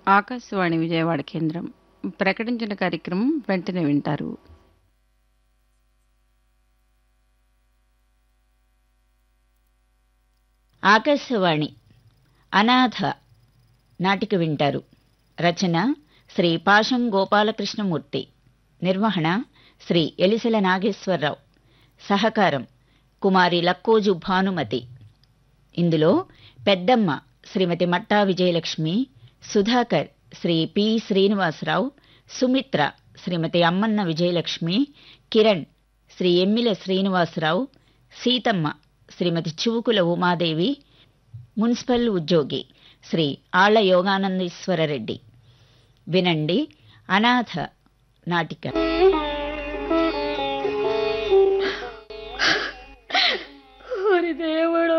ఆకాశవాణి విజయవాడ కేంద్రం ప్రకటించిన కార్యక్రమం వెంటనే వింటారు ఆకాశవాణి అనాథ నాటిక వింటారు రచన శ్రీ పాశం గోపాలకృష్ణమూర్తి నిర్వహణ శ్రీ ఎలిసెల నాగేశ్వరరావు సహకారం కుమారి లక్కోజు భానుమతి ఇందులో పెద్దమ్మ శ్రీమతి మట్టా విజయలక్ష్మి సుధాకర్ శ్రీ పి శ్రీనివాసరావు సుమిత్ర శ్రీమతి అమ్మన్న విజయలక్ష్మి కిరణ్ శ్రీ ఎమ్మిల శ్రీనివాసరావు సీతమ్మ శ్రీమతి చివుకుల ఉమాదేవి మున్సిపల్ ఉద్యోగి శ్రీ ఆళ్ల యోగానందీశ్వరరెడ్డి వినండి అనాథ నాటిక ఓరి దేవుడు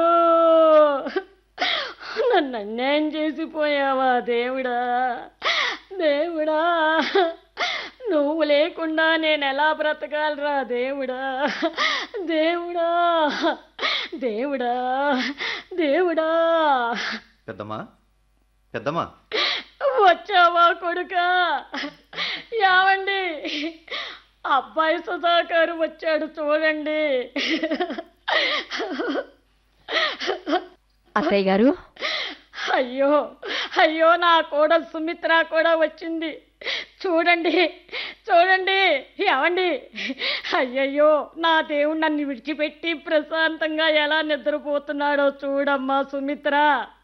నన్ను అన్యాయం చేసిపోయావా దేవుడా దేవుడా నువ్వు లేకుండా నేను ఎలా బ్రతకాలరా దేవుడా దేవుడా దేవుడా దేవుడా పెద్దమ్మా పెద్దమ్మా వచ్చావా కొడుక యావండి అబ్బాయి సుధాకర్ వచ్చాడు చూడండి అత్తయ్య గారు అయ్యో అయ్యో నా కూడా సుమిత్ర కూడా వచ్చింది చూడండి చూడండి ఏమండి అయ్యయ్యో నా దేవుడు నన్ను విడిచిపెట్టి ప్రశాంతంగా ఎలా నిద్రపోతున్నాడో చూడమ్మా సుమిత్ర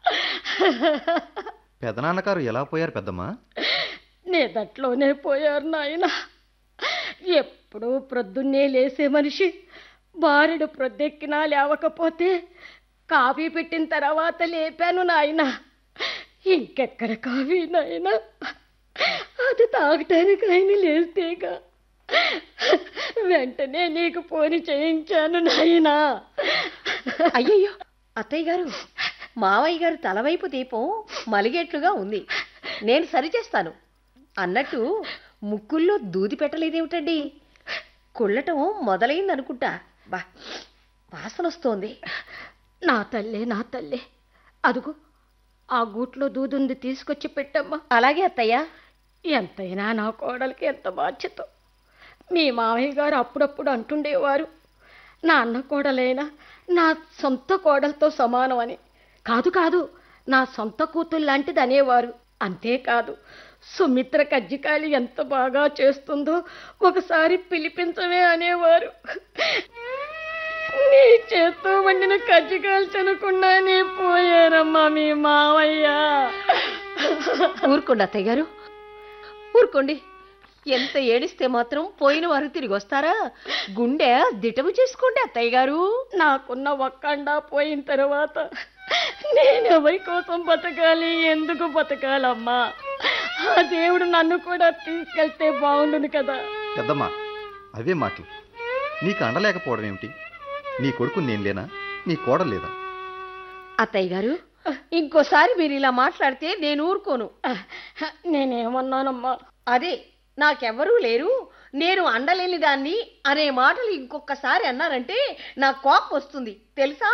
పెదనాన్నగారు ఎలా పోయారు పెద్దమ్మా నిదట్లోనే పోయారు నాయన ఎప్పుడూ ప్రొద్దున్నే లేసే మనిషి బారెడు ప్రొద్దెక్కినా లేవకపోతే కాఫీ పెట్టిన తర్వాత లేపాను నాయన ఇంకెక్కడ కాఫీ నాయన అది తాగటానికి ఆయన లేస్తేగా వెంటనే నీకు పోని చేయించాను నాయనా అయ్యయ్యో అత్తయ్య గారు మావయ్య గారు తలవైపు దీపం మలిగేట్లుగా ఉంది నేను సరిచేస్తాను అన్నట్టు ముక్కుల్లో దూది పెట్టలేదేమిటండి కుళ్ళటం మొదలైందనుకుంటా బా వాసన వస్తోంది నా తల్లే నా తల్లే అదుగో ఆ గూట్లో దూదుంది తీసుకొచ్చి పెట్టమ్మా అలాగే అత్తయ్య ఎంతైనా నా కోడలికి ఎంత బాధ్యత మీ మామయ్య గారు అప్పుడప్పుడు అంటుండేవారు నా అన్న కోడలైనా నా సొంత కోడలతో సమానం అని కాదు కాదు నా సొంత కూతురు లాంటిది అనేవారు అంతేకాదు సుమిత్ర కజ్జికాయలు ఎంత బాగా చేస్తుందో ఒకసారి పిలిపించవే అనేవారు నీ చేత్తో వండిన కజ్జికాయలు తినకుండానే పోయారమ్మా మీ మావయ్య ఊరుకోండి అత్తయ్య గారు ఊరుకోండి ఎంత ఏడిస్తే మాత్రం పోయిన వారు తిరిగి వస్తారా గుండె దిటవు చేసుకోండి అత్తయ్య గారు నాకున్న ఒక్కండా పోయిన తర్వాత నేను ఎవరి కోసం బతకాలి ఎందుకు బతకాలమ్మా ఆ దేవుడు నన్ను కూడా తీసుకెళ్తే బాగుండును కదా పెద్దమ్మా అవే మాటలు నీకు అండలేకపోవడం ఏమిటి నీ కొడుకు నేను లేనా నీ కోడలు లేదా అత్తయ్య గారు ఇంకోసారి మీరు ఇలా మాట్లాడితే నేను ఊరుకోను నేనేమన్నానమ్మా అదే నాకెవ్వరూ లేరు నేను అండలేని దాన్ని అనే మాటలు ఇంకొకసారి అన్నారంటే నా కోపం వస్తుంది తెలుసా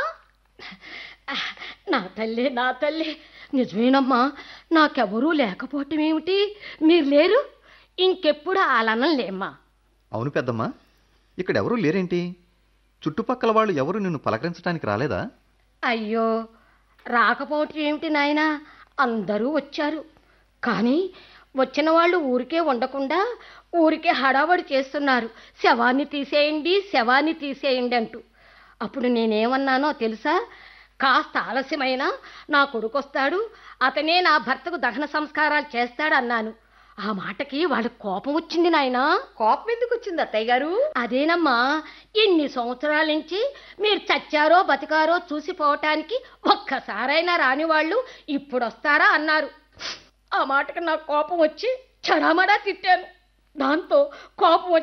నా తల్లి నా తల్లి నిజమేనమ్మా నాకెవరూ లేకపోవటం ఏమిటి మీరు లేరు ఇంకెప్పుడు అలానంలేమ్మా అవును పెద్దమ్మా ఇక్కడ ఎవరూ లేరేంటి చుట్టుపక్కల వాళ్ళు ఎవరు నిన్ను పలకరించడానికి రాలేదా అయ్యో రాకపోవటం ఏమిటి నాయనా అందరూ వచ్చారు కానీ వచ్చిన వాళ్ళు ఊరికే ఉండకుండా ఊరికే హడావడి చేస్తున్నారు శవాన్ని తీసేయండి శవాన్ని తీసేయండి అంటూ అప్పుడు నేనేమన్నానో తెలుసా కాస్త ఆలస్యమైనా నా కొడుకు వస్తాడు అతనే నా భర్తకు దహన సంస్కారాలు చేస్తాడు అన్నాను ఆ మాటకి వాళ్ళకి కోపం వచ్చింది నాయనా కోపం ఎందుకు వచ్చింది అత్తయ్య గారు అదేనమ్మా ఇన్ని సంవత్సరాల నుంచి మీరు చచ్చారో బతికారో చూసిపోవటానికి ఒక్కసారైనా రాని వాళ్ళు ఇప్పుడు వస్తారా అన్నారు ఆ మాటకి నాకు కోపం వచ్చి చడామడా తిట్టాను దాంతో కోపం వచ్చి